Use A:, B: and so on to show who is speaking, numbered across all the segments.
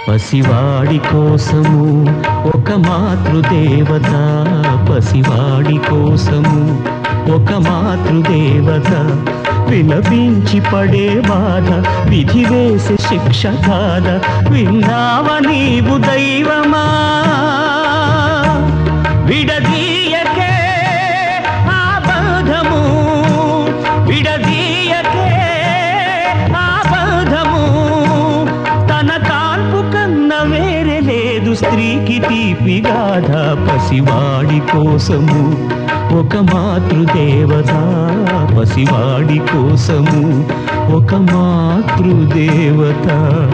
A: పసివాడి కోసము ఒక మాతృదేవత పసివాడి కోసము ఒక మాతృదేవత విలపించి పడే బాధ విధి వేసే శిక్ష కాద విన్నావ నీవు దైవమా విడదీయకే ఆ బంధము విడదీయకే ఆ బంధము తన కాన్పు కన్న వేరే లేదు స్త్రీకి తీపి గాథ పసివాడి కోసము ఒక మాతృదేవత పసివాడి కోసము ఒక మాతృదేవత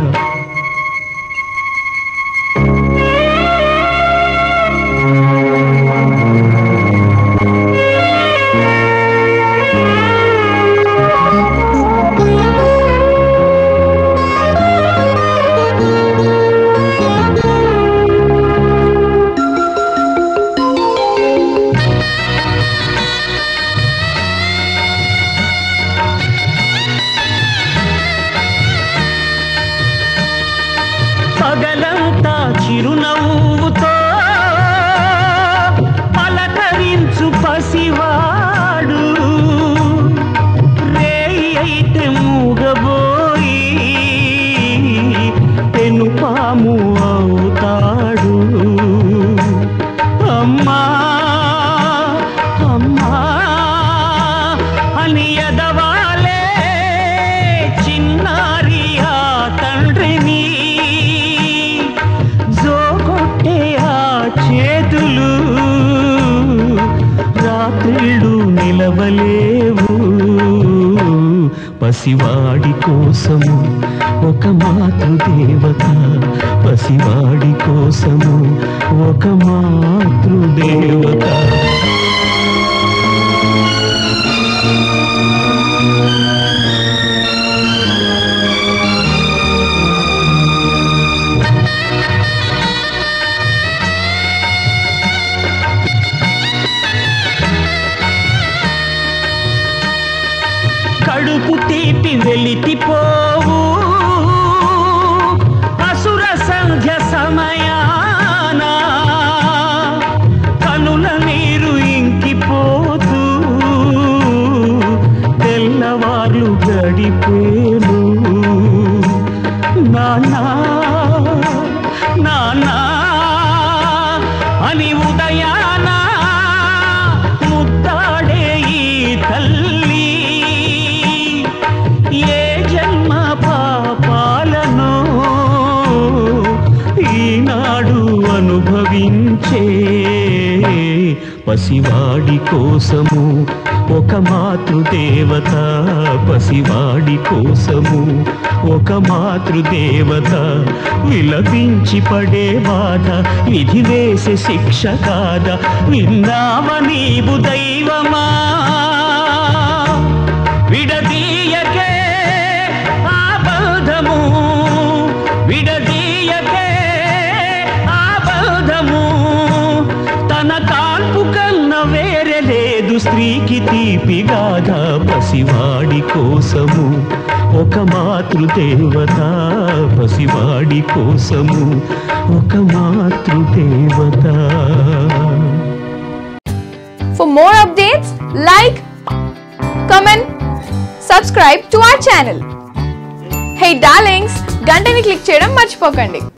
A: పగలంతా చిరునవ్వుతో పలకరించు పసివాడు రేయి అయితే మూగబోయి పెను పాము అవుతాడు అమ్మా అమ్మా అని ఎదవాలే చిన్నారి ఆ తండ్రిని జోకొట్టే ఆ చేతులు రాత్రిళ్ళు నిలవలేవు పసివాడి కోసము ఒక మాతృదేవత పసివాడి కోసము ఒక మాతృదేవత కడుపు తీపి వెలితిపోవు అసుర సంధ్య సమయాన కనుల నీరు ఇంకిపోతూ తెల్లవార్లు గడిపేను నానా నానా అని ఉదయాన ముద్దాడే ఈ తల్లి ఏ జన్మ పాపాలను ఈనాడు అనుభవించే పసివాడి కోసము ఒక మాతృదేవత పసివాడి కోసము ఒక మాతృదేవత విలపించి పడే బాధ విధి వేసే శిక్ష కాద విన్నావ నీవు దైవమా విడదీయకే ఆ బంధము విడదీయకే ఆ బంధము తన కాన్పు కన్న వేరే లేదు స్త్రీకి తీపి గాథ పసివాడి కోసము ఒక మాతృదేవత పసివాడి కోసము ఒక మాతృదేవత
B: For more updates, like, comment, subscribe to our channel. Hey darlings, గంటని click చేయడం మర్చిపోకండి